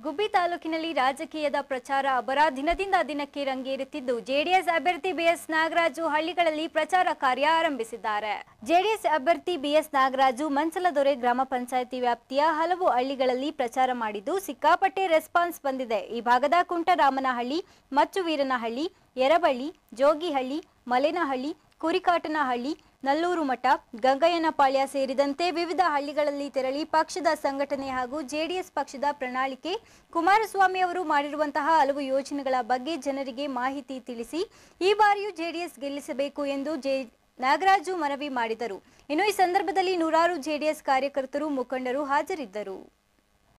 ಗುಬ್ಬಿ ತಾಲೂಕಿನಲ್ಲಿ ರಾಜಕೀಯದ ಪ್ರಚಾರ ಅಬರ ದಿನದಿಂದ ದಿನಕ್ಕೆ ರಂಗೇರುತ್ತಿದ್ದು ಜೆಡಿಎಸ್ ಅಭ್ಯರ್ಥಿ ಬಿಎಸ್ ನಾಗರಾಜು ಹಳ್ಳಿಗಳಲ್ಲಿ ಪ್ರಚಾರ ಕಾರ್ಯ ಆರಂಭಿಸಿದ್ದಾರೆ ಜೆಡಿಎಸ್ ಅಭ್ಯರ್ಥಿ ಬಿಎಸ್ ನಾಗರಾಜು ಮಂಚಲದೊರೆ ಗ್ರಾಮ ಪಂಚಾಯಿತಿ ವ್ಯಾಪ್ತಿಯ ಹಲವು ಹಳ್ಳಿಗಳಲ್ಲಿ ಪ್ರಚಾರ ಮಾಡಿದ್ದು ಸಿಕ್ಕಾಪಟ್ಟೆ ರೆಸ್ಪಾನ್ಸ್ ಬಂದಿದೆ ಈ ಭಾಗದ ಕುಂಟರಾಮನಹಳ್ಳಿ ಮಚ್ಚುವೀರನಹಳ್ಳಿ ಯರಬಳ್ಳಿ ಜೋಗಿಹಳ್ಳಿ ಮಲೆನಹಳ್ಳಿ ಕುರಿಕಾಟನಹಳ್ಳಿ ನಲ್ಲೂರು ಮಠ ಗಂಗಯ್ಯನಪಾಳ್ಯ ಸೇರಿದಂತೆ ವಿವಿಧ ಹಳ್ಳಿಗಳಲ್ಲಿ ತೆರಳಿ ಪಕ್ಷದ ಸಂಘಟನೆ ಹಾಗೂ ಜೆಡಿಎಸ್ ಪಕ್ಷದ ಪ್ರಣಾಳಿಕೆ ಕುಮಾರಸ್ವಾಮಿ ಅವರು ಮಾಡಿರುವಂತಹ ಹಲವು ಯೋಜನೆಗಳ ಬಗ್ಗೆ ಜನರಿಗೆ ಮಾಹಿತಿ ತಿಳಿಸಿ ಈ ಬಾರಿಯೂ ಜೆಡಿಎಸ್ ಗೆಲ್ಲಿಸಬೇಕು ಎಂದು ಜೆ ನಾಗರಾಜು ಮನವಿ ಮಾಡಿದರು ಇನ್ನು ಈ ಸಂದರ್ಭದಲ್ಲಿ ನೂರಾರು ಜೆಡಿಎಸ್ ಕಾರ್ಯಕರ್ತರು ಮುಖಂಡರು ಹಾಜರಿದ್ದರು